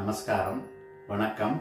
நமஸ்காரம் வணக்கம்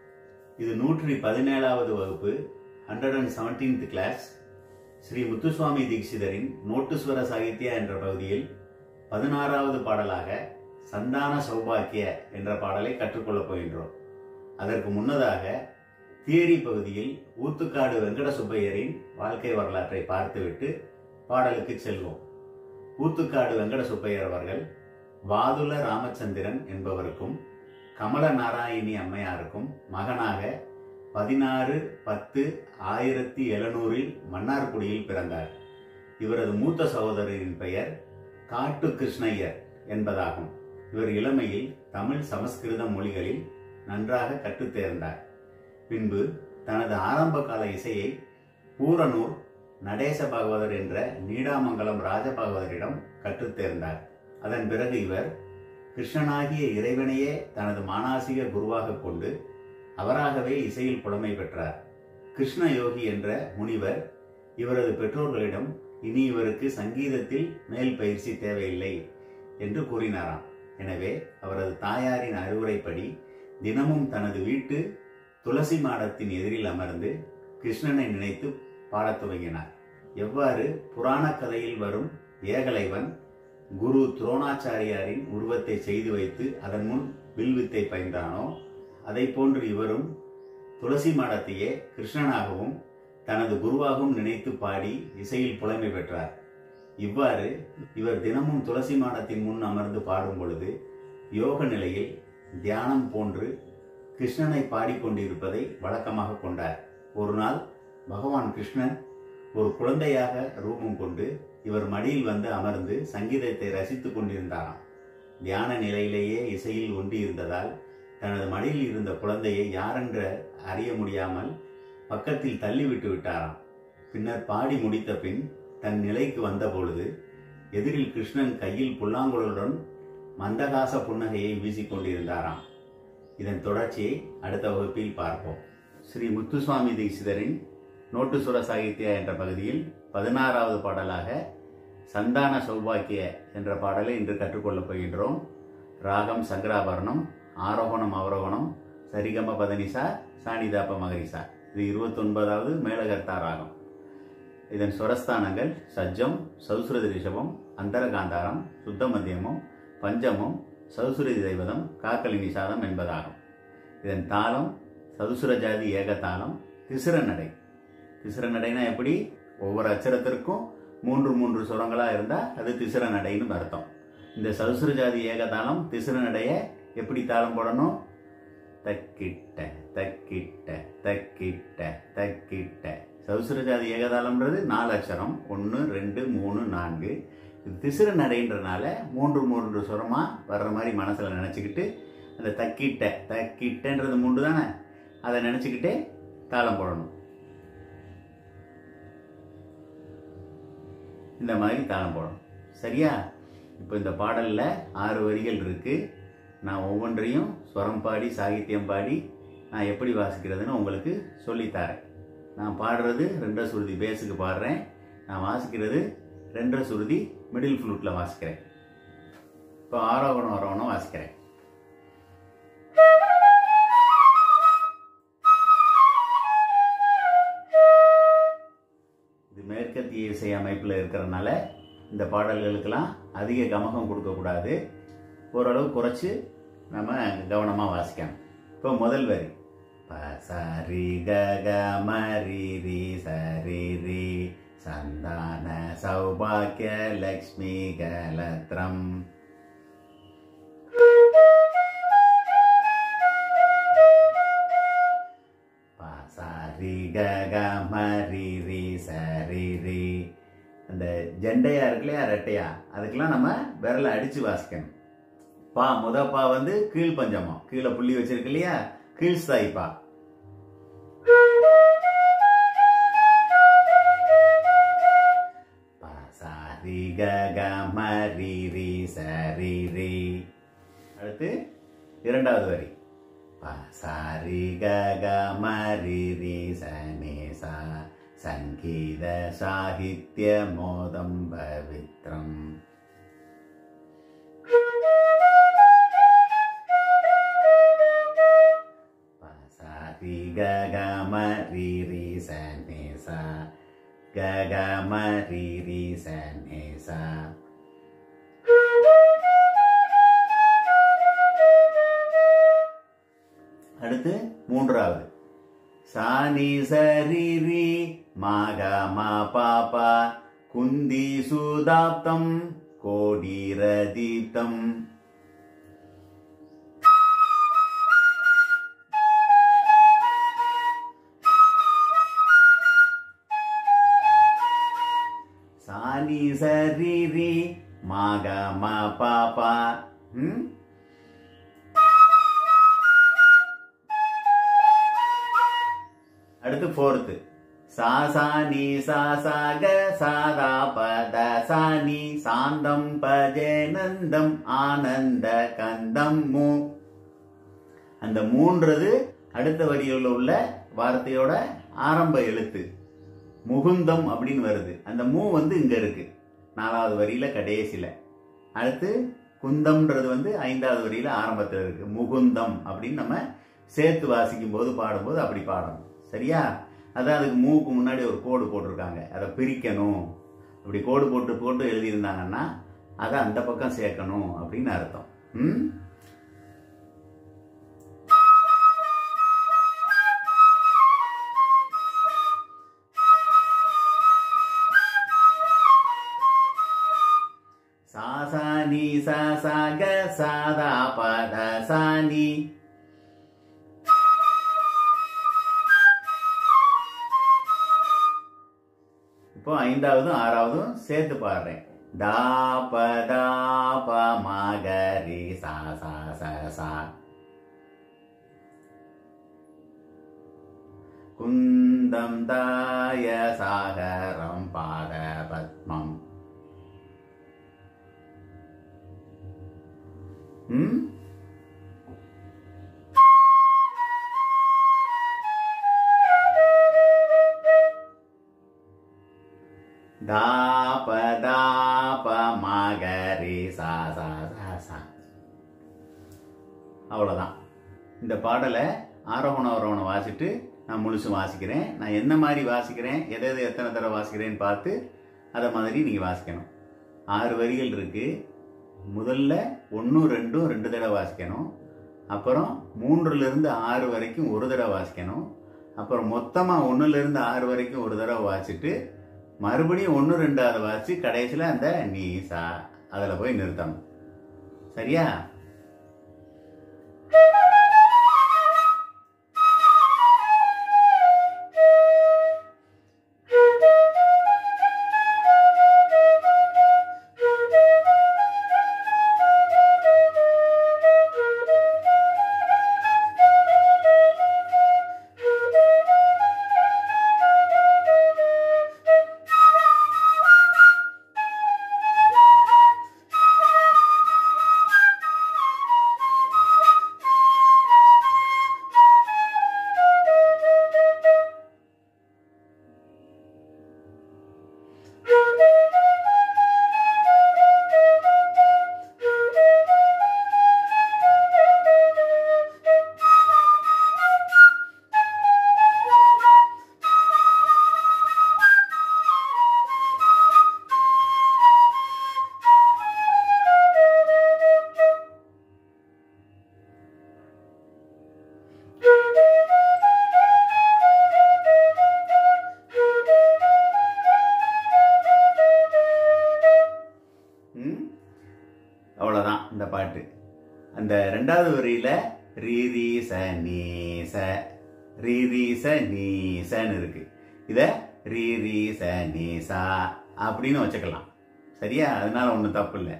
இது நூற்றி பதினேழாவது வகுப்பு hundred and seventeenth class Sri Muthuswami தீட்சிதரின் நோட்டுஸ்வர சாகித்யா என்ற பகுதியில் பதினாறாவது பாடலாக சந்தான சௌபாக்கிய என்ற பாடலை கற்றுக்கொள்ளப் போகின்றோம் அதற்கு முன்னதாக தியரி பகுதியில் ஊத்துக்காடு வெங்கட சுப்பையரின் வாழ்க்கை வரலாற்றை பார்த்துவிட்டு பாடலுக்கு செல்வோம் ஊத்துக்காடு வெங்கட சுப்பையர் அவர்கள் வாதுல ராமச்சந்திரன் என்பவருக்கும் கமல நாராயணி அம்மையாருக்கும் மகனாக பதினாறு பத்து ஆயிரத்தி எழுநூறில் மன்னார்குடியில் பிறந்தார் இவரது மூத்த சகோதரரின் பெயர் காட்டு கிருஷ்ணய்யர் என்பதாகும் இவர் இளமையில் தமிழ் சமஸ்கிருத மொழிகளில் நன்றாக கற்றுத் தேர்ந்தார் பின்பு தனது ஆரம்ப கால இசையை பூரனூர் நடேச பாகவதர் என்ற நீடாமங்கலம் ராஜபாகவதரிடம் கற்றுத் தேர்ந்தார் அதன் பிறகு இவர் கிருஷ்ணனாகிய இறைவனையே தனது மானாசிக குருவாக கொண்டு அவராகவே இசையில் புலமை பெற்றார் கிருஷ்ண யோகி என்ற முனிவர் இவரது பெற்றோர்களிடம் இனி இவருக்கு சங்கீதத்தில் மேல் பயிற்சி தேவையில்லை என்று கூறினாராம் எனவே அவரது தாயாரின் அறிவுரைப்படி தினமும் தனது வீட்டு துளசி மாடத்தின் எதிரில் அமர்ந்து கிருஷ்ணனை நினைத்து பாடத் துவங்கினார் எவ்வாறு புராண கதையில் வரும் ஏகலைவன் குரு துரோணாச்சாரியாரின் உருவத்தை செய்து வைத்து அதன் முன் வில்வித்தை பயின்றானோ அதை போன்று இவரும் துளசி மாடத்தையே கிருஷ்ணனாகவும் தனது குருவாகவும் நினைத்து பாடி இசையில் புலமை பெற்றார் இவ்வாறு இவர் தினமும் துளசி மாடத்தின் முன் அமர்ந்து பாடும் பொழுது யோக நிலையில் தியானம் போன்று கிருஷ்ணனை பாடிக்கொண்டிருப்பதை வழக்கமாக கொண்டார் ஒரு நாள் பகவான் கிருஷ்ணன் ஒரு குழந்தையாக ரூபம் கொண்டு இவர் மடியில் வந்து அமர்ந்து சங்கீதத்தை ரசித்துக் கொண்டிருந்தாராம் தியான நிலையிலேயே இசையில் ஒன்றி இருந்ததால் தனது மடியில் இருந்த குழந்தையை யாரென்று அறிய முடியாமல் பக்கத்தில் தள்ளிவிட்டு விட்டாராம் பின்னர் பாடி முடித்த பின் தன் நிலைக்கு வந்தபொழுது எதிரில் கிருஷ்ணன் கையில் புல்லாங்குழலுடன் மந்தகாச புன்னகையை வீசிக்கொண்டிருந்தாராம் இதன் தொடர்ச்சியை அடுத்த வகுப்பில் பார்ப்போம் ஸ்ரீ முத்துசுவாமி தீட்சிதரின் நோட்டு சுர சாகித்யா என்ற பகுதியில் பதினாறாவது பாடலாக சந்தான சௌபாக்கிய என்ற பாடலை இன்று கற்றுக்கொள்ளப் போகின்றோம் ராகம் சங்கராபரணம் ஆரோகணம் அவரோகணம் சரிகம பதனிசா சாணிதாப்ப மகரிசா இது இருபத்தொன்பதாவது மேலகர்த்தா ராகம் இதன் சுரஸ்தானங்கள் சஜ்ஜம் சௌசுரதி ரிஷபம் அந்தரகாந்தாரம் சுத்த மத்தியமம் பஞ்சமம் சதுசுரதி தெய்வதம் காக்கலி நிஷாதம் என்பதாகும் இதன் தாளம் சதுசுர ஜாதி ஏகதாளம் திசிர நடை திசிர நடைனா எப்படி ஒவ்வொரு அச்சரத்திற்கும் மூன்று மூன்று சுரங்களாக இருந்தால் அது திசிர நடைன்னு அர்த்தம் இந்த சதுசுர ஜாதி ஏகதாளம் திசிர நடைய எப்படி தாளம் போடணும் தக்கிட்ட தக்கிட்ட தக்கிட்ட தக்கிட்ட சதுசுர ஜாதி ஏகதாளம்ன்றது நாலு அக்ஷரம் ஒன்று ரெண்டு மூணு நான்கு இது திசிர நடைன்றனால மூன்று மூன்று சுரமாக வர்ற மாதிரி மனசில் நினச்சிக்கிட்டு அந்த தக்கிட்ட தக்கிட்டன்றது மூன்று தானே அதை நினச்சிக்கிட்டே தாளம் போடணும் இந்த மாதிரி தாளம் போடணும் சரியா இப்போ இந்த பாடலில் ஆறு வரிகள் இருக்கு நான் ஒவ்வொன்றையும் ஸ்வரம் பாடி சாகித்யம் பாடி நான் எப்படி வாசிக்கிறதுன்னு உங்களுக்கு சொல்லித்தரேன் நான் பாடுறது ரெண்டரை சுருதி பேஸுக்கு பாடுறேன் நான் வாசிக்கிறது ரெண்டரை சுருதி மிடில் ஃப்ளூட்டில் வாசிக்கிறேன் இப்போ ஆரோகணம் ஆரோகணம் வாசிக்கிறேன் இது மேற்கத்திய இசை அமைப்பில் இருக்கிறதுனால இந்த பாடல்களுக்கெல்லாம் அதிக கமகம் கொடுக்கக்கூடாது ஓரளவு குறைச்சி நம்ம கவனமாக வாசிக்கணும் இப்போ முதல் வரி பசரி கக மரி ரி சரி ரி சந்தான சௌபாக்கிய லக்ஷ்மி கலத்ரம் பசரி கக மரி ரி சரி ரி அந்த ஜெண்டையா இருக்கு இல்லையா ரெட்டையா அதுக்கெல்லாம் நம்ம விரலை அடிச்சு வாசிக்கணும் பா முத பா வந்து கீழ் பஞ்சமம் கீழே புள்ளி வச்சிருக்கு இல்லையா கீழ் ஸ்தாய் பா பா சாரி க க மரி ரி சரி ரி அடுத்து இரண்டாவது வரி பா சாரி க க மரி ரி சனி சா சங்கீத சாகித்ய மோதம் பவித்ரம் ரி க க ம ரி ரி ச நே சா க க ம ரி ரி ச நே சா அடுத்து மூன்றாவது சானி சரி ரி மாக மா பாபா குந்தி சுதாப்தம் கோடிரதீப்தம் சானி சரி ரி மாக மா பாபா ம் அடுத்து ஃபோர்த்து சா சா நீ சா சா க சாதா பத சா நீ சாந்தம் பஜேனந்தம் ஆனந்த கந்தம் மூ அந்த மூன்றது அடுத்த வரியில் உள்ள வார்த்தையோட ஆரம்ப எழுத்து முகுந்தம் அப்படின்னு வருது அந்த மூ வந்து இங்க இருக்கு நாலாவது வரியில கடைசியில அடுத்து குந்தம்ன்றது வந்து ஐந்தாவது வரியில ஆரம்பத்தில் இருக்கு முகுந்தம் அப்படின்னு நம்ம சேர்த்து வாசிக்கும் போது பாடும்போது அப்படி பாடணும் சரியா அதான் அதுக்கு மூக்கு முன்னாடி ஒரு கோடு போட்டிருக்காங்க அதை பிரிக்கணும் அப்படி கோடு போட்டு போட்டு எழுதியிருந்தாங்கன்னா அதை அந்த பக்கம் சேர்க்கணும் அப்படின்னு அர்த்தம் ம் சா சா நீ சா சா க சாதா பத சா நீ இப்போ ஐந்தாவதும் ஆறாவதும் சேர்த்து பாடுறேன் தா ப தா ப மகரி சா சா ச சா குந்தம் தாய சாகரம் பாத பத்மம் ம் தாப தாப மகரி சா சா சா சா அவ்வளோதான் இந்த பாடலை ஆரோகணம் அவரோகணம் வாசிட்டு நான் முழுசும் வாசிக்கிறேன் நான் என்ன மாதிரி வாசிக்கிறேன் எதை எதை எத்தனை தடவை வாசிக்கிறேன்னு பார்த்து அதை மாதிரி நீங்கள் வாசிக்கணும் ஆறு வரிகள் இருக்கு முதல்ல ஒன்றும் ரெண்டும் ரெண்டு தடவை வாசிக்கணும் அப்புறம் மூன்றுலேருந்து ஆறு வரைக்கும் ஒரு தடவை வாசிக்கணும் அப்புறம் மொத்தமாக ஒன்றுலேருந்து ஆறு வரைக்கும் ஒரு தடவை வாசிட்டு மறுபடியும் ஒன்று ரெண்டாவது வாசி கடைசியில் அந்த நீ சா அதில் போய் நிறுத்தணும் சரியா ம் அவ்வளோதான் இந்த பாட்டு அந்த ரெண்டாவது வரியில ரீ ரீ ச நீ ச ரீ ரீ ச நீ சன்னு இருக்கு இத ரீ ரீ ச நீ சா அப்படின்னு வச்சுக்கலாம் சரியா அதனால ஒன்றும் தப்பு இல்லை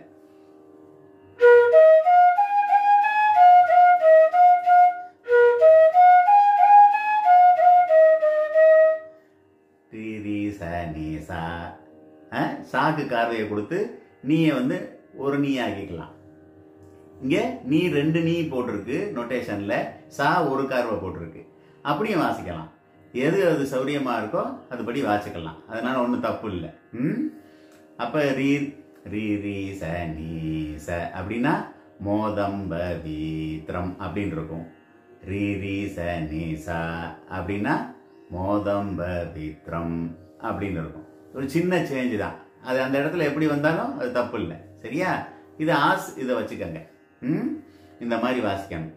ரீ ரீ ச நீ சா ஆ, சாக்கு கார்வையை கொடுத்து நீயை வந்து ஒரு நீ ஆக்கிக்கலாம் இங்க நீ ரெண்டு நீ போட்டிருக்கு நொட்டேஷன்ல சா ஒரு கார்வை போட்டிருக்கு அப்படியும் வாசிக்கலாம் எது அது சௌரியமா இருக்கோ அதுபடி வாசிக்கலாம் அதனால ஒன்றும் தப்பு இல்லை ம் அப்ப ரீ ரீ ரீ ச நீ ச அப்படின்னா மோதம்ப வீத்திரம் அப்படின்னு இருக்கும் ரீ ரீ ச நீ சா அப்படின்னா மோதம்ப வித்ரம் அப்படின்னு இருக்கும் ஒரு சின்ன சேஞ்ச் தான் அது அந்த இடத்துல எப்படி வந்தாலும் அது தப்பு இல்லை சரியா இது ஆஸ் இதை வச்சுக்கோங்க ம் இந்த மாதிரி வாசிக்கணும்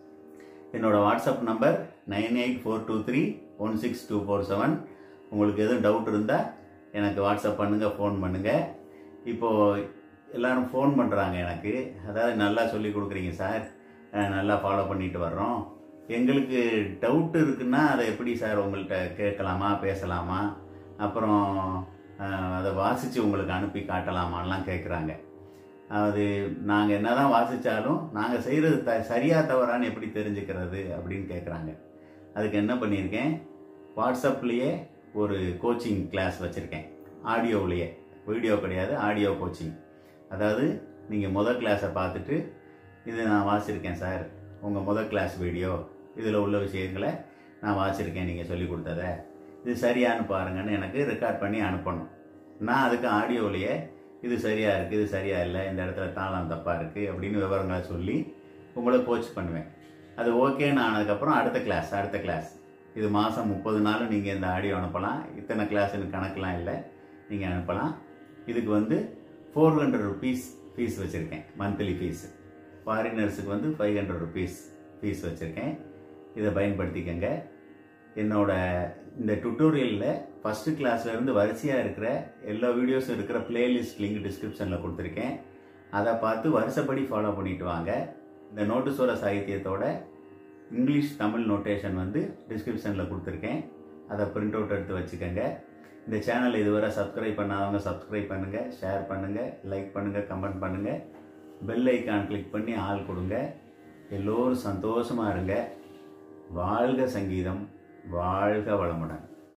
என்னோட WhatsApp number nine eight four two three one six two four seven உங்களுக்கு எதுவும் டவுட் இருந்தால் எனக்கு வாட்ஸ்அப் பண்ணுங்கள் ஃபோன் பண்ணுங்கள் இப்போது எல்லாரும் ஃபோன் பண்ணுறாங்க எனக்கு அதாவது நல்லா சொல்லி கொடுக்குறீங்க சார் அஹ் நல்லா ஃபாலோ பண்ணிட்டு வர்றோம் எங்களுக்கு டவுட் இருக்குன்னா அதை எப்படி சார் உங்கள்கிட்ட கேட்கலாமா பேசலாமா அப்புறம் அஹ், அதை வாசித்து உங்களுக்கு அனுப்பி காட்டலாமான்லாம் கேட்குறாங்க அது நாங்கள் என்னதான் வாசித்தாலும் நாங்கள் செய்கிறது த சரியாக தவறான்னு எப்படி தெரிஞ்சுக்கிறது அப்படின்னு கேட்குறாங்க அதுக்கு என்ன பண்ணியிருக்கேன் வாட்ஸ்அப்லேயே ஒரு கோச்சிங் கிளாஸ் வச்சுருக்கேன் ஆடியோவிலேயே வீடியோ கிடையாது ஆடியோ கோச்சிங் அதாவது நீங்கள் முதல் கிளாஸை பார்த்துட்டு இது நான் வாசிச்சிருக்கேன் சார் உங்கள் முதல் கிளாஸ் வீடியோ இதில் உள்ள விஷயங்களை நான் வாசிச்சிருக்கேன் நீங்கள் சொல்லி கொடுத்ததை இது சரியான்னு பாருங்கன்னு எனக்கு ரெக்கார்ட் பண்ணி அனுப்பணும் நான் அதுக்கு ஆடியோவிலேயே இது சரியாக இருக்குது இது சரியா இல்லை இந்த இடத்துல தாளம் தப்பாக இருக்குது அப்படின்னு விவரங்களை சொல்லி உங்களை கோச் பண்ணுவேன் அது ஓகேன்னு ஆனதுக்கப்புறம் அடுத்த கிளாஸ் அடுத்த கிளாஸ் இது மாதம் முப்பது நாளும் நீங்கள் இந்த ஆடியோ அனுப்பலாம் இத்தனை கிளாஸ்னு கணக்கெலாம் இல்லை நீங்கள் அனுப்பலாம் இதுக்கு வந்து ஃபோர் ஹண்ட்ரட் ருபீஸ் ஃபீஸ் வச்சுருக்கேன் மந்த்லி ஃபீஸ் ஃபாரினர்ஸுக்கு வந்து ஃபைவ் ஹண்ட்ரட் ருபீஸ் ஃபீஸ் வச்சுருக்கேன் இதை பயன்படுத்திக்கங்க என்னோட இந்த டுட்டோரியலில் ஃபஸ்ட்டு கிளாஸ்லேருந்து வரிசையாக இருக்கிற எல்லா வீடியோஸும் இருக்கிற பிளேலிஸ்ட் லிங்க் டிஸ்கிரிப்ஷனில் கொடுத்துருக்கேன் அதை பார்த்து வருஷப்படி ஃபாலோ பண்ணிட்டு வாங்க இந்த நோட்டுசோர சாகித்யத்தோட இங்கிலீஷ் தமிழ் நோட்டேஷன் வந்து டிஸ்கிரிப்ஷனில் கொடுத்துருக்கேன் அதை பிரிண்ட் அவுட் எடுத்து வச்சுக்கோங்க இந்த சேனல் இதுவரை சப்ஸ்கிரைப் பண்ணாதவங்க சப்ஸ்கிரைப் பண்ணுங்கள் ஷேர் பண்ணுங்கள் லைக் பண்ணுங்கள் கமெண்ட் பண்ணுங்கள் பெல் ஐக்கான் கிளிக் பண்ணி ஆள் கொடுங்க எல்லோரும் சந்தோஷமாக இருங்க வாழ்க சங்கீதம் வாழ்க வளமுடன்